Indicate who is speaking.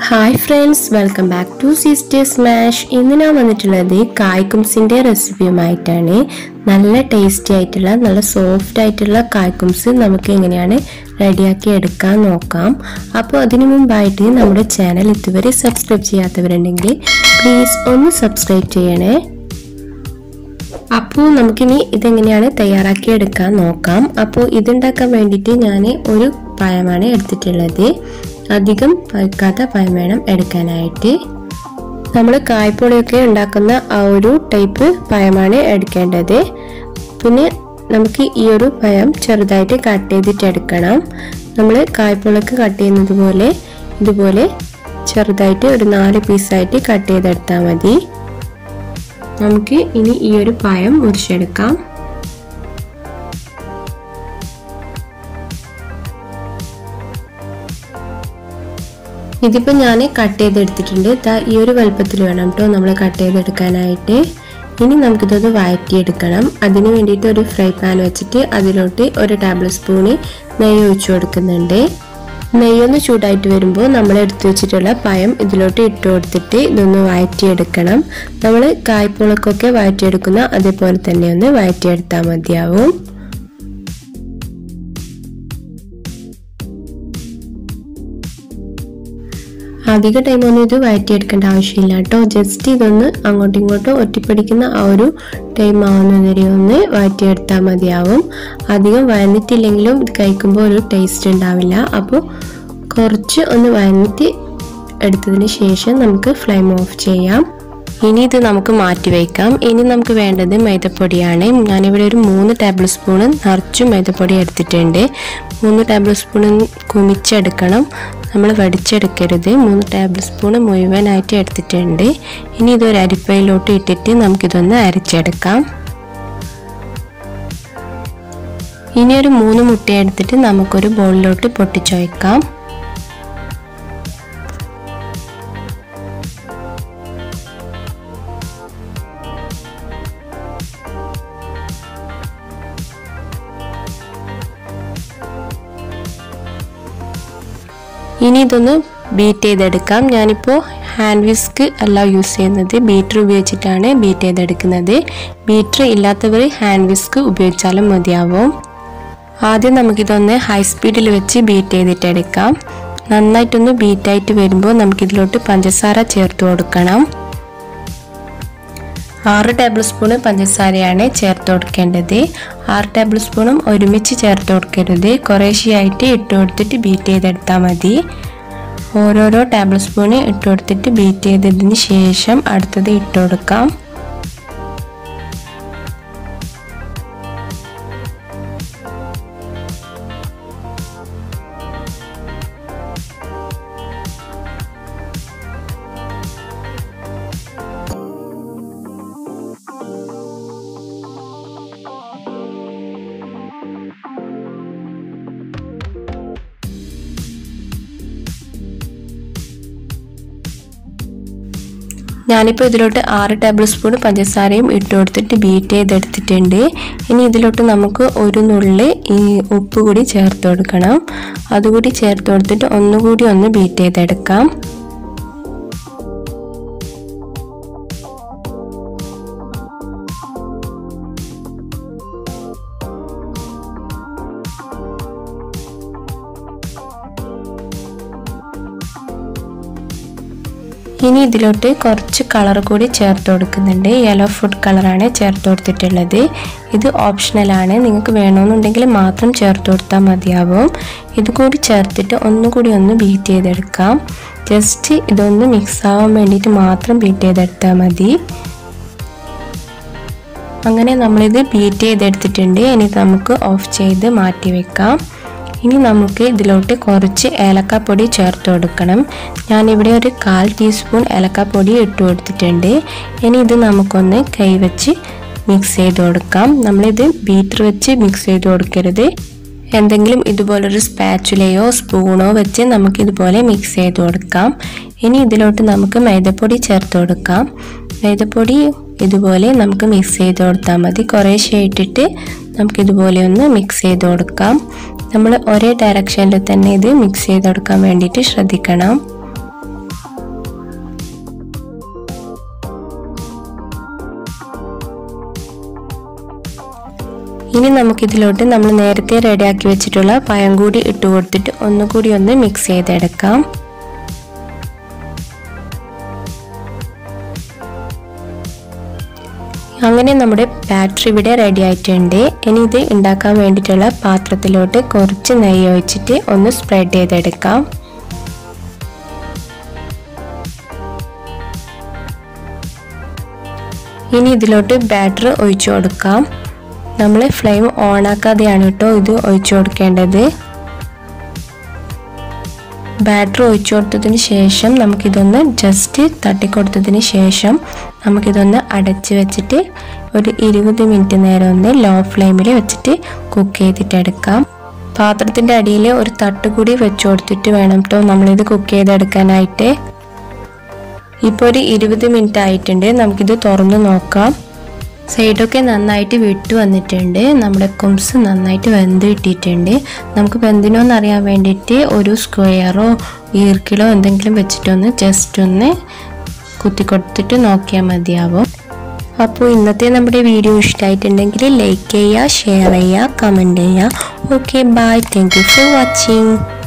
Speaker 1: hi friends welcome back to sister smash ഇന്ന് ഞാൻ വന്നിട്ടുള്ളത് കായ്ക്കുംസിൻ്റെ റെസിപ്പിയുമായിട്ടാണ് നല്ല ടേസ്റ്റി ആയിട്ടുള്ള നല്ല സോഫ്റ്റ് ആയിട്ടുള്ള കായ്ക്കുംസ് നമുക്ക് എങ്ങനെയാണ് റെഡിയാക്കി എടുക്കാൻ നോക്കാം അപ്പോൾ അതിനു മുമ്പായിട്ട് നമ്മുടെ ചാനൽ ഇതുവരെ സബ്സ്ക്രൈബ് ചെയ്യാത്തവരുണ്ടെങ്കിൽ പ്ലീസ് ഒന്ന് സബ്സ്ക്രൈബ് ചെയ്യണേ അപ്പോൾ നമുക്കിനി ഇതെങ്ങനെയാണ് തയ്യാറാക്കി എടുക്കാൻ നോക്കാം അപ്പോൾ ഇതുണ്ടാക്കാൻ വേണ്ടിയിട്ട് ഞാൻ ഒരു പഴമാണ് എടുത്തിട്ടുള്ളത് അധികം പഴുക്കാത്ത പഴം വേണം എടുക്കാനായിട്ട് നമ്മൾ കായ്പൊടിയൊക്കെ ഉണ്ടാക്കുന്ന ആ ഒരു ടൈപ്പ് പഴമാണ് എടുക്കേണ്ടത് പിന്നെ നമുക്ക് ഈ ഒരു പഴം ചെറുതായിട്ട് കട്ട് ചെയ്തിട്ട് എടുക്കണം നമ്മൾ കായ്പൊളൊക്കെ കട്ട് ചെയ്യുന്നത് പോലെ ഇതുപോലെ ചെറുതായിട്ട് ഒരു നാല് പീസായിട്ട് കട്ട് ചെയ്തെടുത്താൽ മതി നമുക്ക് ഇനി ഈ ഒരു പഴം മുറിച്ചെടുക്കാം ഇതിപ്പോൾ ഞാൻ കട്ട് ചെയ്തെടുത്തിട്ടുണ്ട് ദാ ഈ ഒരു വലുപ്പത്തിൽ വേണം കേട്ടോ നമ്മൾ കട്ട് ചെയ്തെടുക്കാനായിട്ട് ഇനി നമുക്കിതൊന്ന് വഴറ്റിയെടുക്കണം അതിന് വേണ്ടിയിട്ട് ഒരു ഫ്രൈ പാൻ വെച്ചിട്ട് അതിലോട്ട് ഒരു ടേബിൾ സ്പൂണ് നെയ്യ് ഒഴിച്ചു കൊടുക്കുന്നുണ്ട് നെയ്യൊന്ന് ചൂടായിട്ട് വരുമ്പോൾ നമ്മൾ എടുത്തു വെച്ചിട്ടുള്ള പഴം ഇതിലോട്ട് ഇട്ട് കൊടുത്തിട്ട് ഇതൊന്ന് വഴറ്റിയെടുക്കണം നമ്മൾ കായ്പുളക്കൊക്കെ വഴറ്റിയെടുക്കുന്ന അതേപോലെ തന്നെ ഒന്ന് വഴറ്റിയെടുത്താൽ മതിയാവും അധിക ടൈമൊന്നും ഇത് വഴറ്റിയെടുക്കേണ്ട ആവശ്യമില്ല കേട്ടോ ജസ്റ്റ് ഇതൊന്ന് അങ്ങോട്ടും ഇങ്ങോട്ടും ഒറ്റിപ്പിടിക്കുന്ന ആ ഒരു ടൈം ആവുന്നവരെ ഒന്ന് വഴറ്റിയെടുത്താൽ മതിയാവും അധികം വഴന്നിട്ടില്ലെങ്കിലും ഇത് കഴിക്കുമ്പോൾ ഒരു ടേസ്റ്റ് ഉണ്ടാവില്ല അപ്പോൾ കുറച്ച് ഒന്ന് വഴന്നിട്ട് എടുത്തതിന് ശേഷം നമുക്ക് ഫ്ലെയിം ഓഫ് ചെയ്യാം ഇനി ഇത് നമുക്ക് മാറ്റി വയ്ക്കാം ഇനി നമുക്ക് വേണ്ടത് മൈദപ്പൊടിയാണ് ഞാനിവിടെ ഒരു മൂന്ന് ടേബിൾ സ്പൂണ് നിറച്ചും മൈദപ്പൊടി എടുത്തിട്ടുണ്ട് മൂന്ന് ടേബിൾ സ്പൂൺ കുമിച്ചെടുക്കണം നമ്മൾ വടിച്ചെടുക്കരുത് മൂന്ന് ടേബിൾ സ്പൂൺ മുഴുവനായിട്ട് എടുത്തിട്ടുണ്ട് ഇനി ഇതൊരു അരിപ്പയിലോട്ട് ഇട്ടിട്ട് നമുക്കിതൊന്ന് അരച്ചെടുക്കാം ഇനി ഒരു മൂന്ന് മുട്ട എടുത്തിട്ട് നമുക്കൊരു ബോളിലോട്ട് പൊട്ടിച്ചു വയ്ക്കാം ഇനി ഇതൊന്ന് ബീറ്റ് ചെയ്തെടുക്കാം ഞാനിപ്പോൾ ഹാൻഡ് വിസ്ക് അല്ല യൂസ് ചെയ്യുന്നത് ബീറ്റർ ഉപയോഗിച്ചിട്ടാണ് ബീറ്റ് ചെയ്തെടുക്കുന്നത് ബീറ്റർ ഇല്ലാത്തവർ ഹാൻഡ് വിസ്ക് ഉപയോഗിച്ചാലും മതിയാവും ആദ്യം നമുക്കിതൊന്ന് ഹൈ സ്പീഡിൽ വെച്ച് ബീറ്റ് ചെയ്തിട്ടെടുക്കാം നന്നായിട്ടൊന്ന് ബീറ്റായിട്ട് വരുമ്പോൾ നമുക്കിതിലോട്ട് പഞ്ചസാര ചേർത്ത് കൊടുക്കണം ആറ് ടേബിൾ സ്പൂണ് പഞ്ചസാരയാണ് ചേർത്ത് കൊടുക്കേണ്ടത് ആറ് ടേബിൾ സ്പൂണും ഒരുമിച്ച് ചേർത്ത് കൊടുക്കരുത് കുറേശ്ശെയായിട്ട് ഇട്ട് കൊടുത്തിട്ട് ബീറ്റ് ചെയ്തെടുത്താൽ മതി ഓരോരോ ടേബിൾ സ്പൂണ് ഇട്ട് കൊടുത്തിട്ട് ബീറ്റ് ചെയ്തതിന് ശേഷം അടുത്തത് ഇട്ട് കൊടുക്കാം ഞാനിപ്പോൾ ഇതിലോട്ട് ആറ് ടേബിൾ സ്പൂൺ പഞ്ചസാരയും ഇട്ട് കൊടുത്തിട്ട് ബീറ്റ് ചെയ്തെടുത്തിട്ടുണ്ട് ഇനി ഇതിലോട്ട് നമുക്ക് ഒരു നുള്ളി ഈ ഉപ്പ് കൂടി ചേർത്ത് കൊടുക്കണം അതുകൂടി ചേർത്ത് കൊടുത്തിട്ട് ഒന്നുകൂടി ഒന്ന് ബീറ്റ് ചെയ്തെടുക്കാം ഇനി ഇതിലോട്ട് കുറച്ച് കളർ കൂടി ചേർത്ത് കൊടുക്കുന്നുണ്ട് യെല്ലോ ഫുഡ് കളറാണ് ചേർത്ത് കൊടുത്തിട്ടുള്ളത് ഇത് ഓപ്ഷണലാണ് നിങ്ങൾക്ക് വേണമെന്നുണ്ടെങ്കിൽ മാത്രം ചേർത്ത് കൊടുത്താൽ മതിയാവും ഇത് കൂടി ചേർത്തിട്ട് ഒന്നുകൂടി ഒന്ന് ബീറ്റ് ചെയ്തെടുക്കാം ജസ്റ്റ് ഇതൊന്ന് മിക്സ് ആവാൻ വേണ്ടിയിട്ട് മാത്രം ബീറ്റ് ചെയ്തെടുത്താൽ മതി അങ്ങനെ നമ്മളിത് ബീറ്റ് ചെയ്തെടുത്തിട്ടുണ്ട് ഇനി നമുക്ക് ഓഫ് ചെയ്ത് മാറ്റി വെക്കാം ഇനി നമുക്ക് ഇതിലോട്ട് കുറച്ച് ഏലക്കാപ്പൊടി ചേർത്ത് കൊടുക്കണം ഞാനിവിടെ ഒരു കാൽ ടീസ്പൂൺ ഏലക്കാപ്പൊടി ഇട്ട് കൊടുത്തിട്ടുണ്ട് ഇനി ഇത് നമുക്കൊന്ന് കൈവച്ച് മിക്സ് ചെയ്ത് കൊടുക്കാം നമ്മളിത് ബീറ്റർ വെച്ച് മിക്സ് ചെയ്ത് കൊടുക്കരുത് എന്തെങ്കിലും ഇതുപോലൊരു സ്പാച്ചുലയോ സ്പൂണോ വെച്ച് നമുക്ക് ഇതുപോലെ മിക്സ് ചെയ്ത് കൊടുക്കാം ഇനി ഇതിലോട്ട് നമുക്ക് മൈദപ്പൊടി ചേർത്ത് കൊടുക്കാം മൈദപ്പൊടി ഇതുപോലെ നമുക്ക് മിക്സ് ചെയ്ത് കൊടുത്താൽ മതി കുറേശ്ശെ ഇട്ടിട്ട് നമുക്കിതുപോലെ ഒന്ന് മിക്സ് ചെയ്ത് കൊടുക്കാം നമ്മൾ ഒരേ ഡയറക്ഷനിൽ തന്നെ ഇത് മിക്സ് ചെയ്ത് കൊടുക്കാൻ വേണ്ടിയിട്ട് ശ്രദ്ധിക്കണം ഇനി നമുക്കിതിലോട്ട് നമ്മൾ നേരത്തെ റെഡിയാക്കി വെച്ചിട്ടുള്ള പഴം കൂടി ഇട്ട് കൊടുത്തിട്ട് ഒന്നുകൂടി ഒന്ന് മിക്സ് ചെയ്തെടുക്കാം അങ്ങനെ നമ്മുടെ ബാറ്ററി ഇവിടെ റെഡി ആയിട്ടുണ്ട് ഇനി ഇത് ഉണ്ടാക്കാൻ വേണ്ടിയിട്ടുള്ള പാത്രത്തിലോട്ട് കുറച്ച് നെയ്യ് ഒഴിച്ചിട്ട് ഒന്ന് സ്പ്രെഡ് ചെയ്തെടുക്കാം ഇനി ഇതിലോട്ട് ബാറ്റർ ഒഴിച്ചു കൊടുക്കാം നമ്മൾ ഫ്ലെയിം ഓൺ ആക്കാതെയാണ് കേട്ടോ ഇത് ഒഴിച്ചു കൊടുക്കേണ്ടത് ബാറ്റർ ഒഴിച്ചു കൊടുത്തതിന് ശേഷം നമുക്കിതൊന്ന് ജസ്റ്റ് തട്ടിക്കൊടുത്തതിന് ശേഷം നമുക്കിതൊന്ന് അടച്ച് വെച്ചിട്ട് ഒരു ഇരുപത് മിനിറ്റ് നേരം ഒന്ന് ലോ ഫ്ലെയിമിൽ വെച്ചിട്ട് കുക്ക് ചെയ്തിട്ടെടുക്കാം പാത്രത്തിൻ്റെ അടിയിൽ ഒരു തട്ട് കൂടി വെച്ച് കൊടുത്തിട്ട് വേണം കേട്ടോ നമ്മളിത് കുക്ക് ചെയ്തെടുക്കാനായിട്ട് ഇപ്പോൾ ഒരു ഇരുപത് മിനിറ്റ് ആയിട്ടുണ്ട് നമുക്കിത് തുറന്ന് നോക്കാം സൈഡൊക്കെ നന്നായിട്ട് വിട്ടു വന്നിട്ടുണ്ട് നമ്മുടെ കുംസ് നന്നായിട്ട് വെന്ത് കിട്ടിയിട്ടുണ്ട് നമുക്ക് വെന്തിനോന്ന് അറിയാൻ വേണ്ടിയിട്ട് ഒരു സ്ക്വയറോ ഈർക്കിലോ എന്തെങ്കിലും വെച്ചിട്ടൊന്ന് ജസ്റ്റ് ഒന്ന് കുത്തി കൊടുത്തിട്ട് നോക്കിയാൽ മതിയാവും അപ്പോൾ ഇന്നത്തെ നമ്മുടെ വീഡിയോ ഇഷ്ടമായിട്ടുണ്ടെങ്കിൽ ലൈക്ക് ചെയ്യുക ഷെയർ ചെയ്യുക കമൻറ്റ് ചെയ്യുക okay bye thank you for watching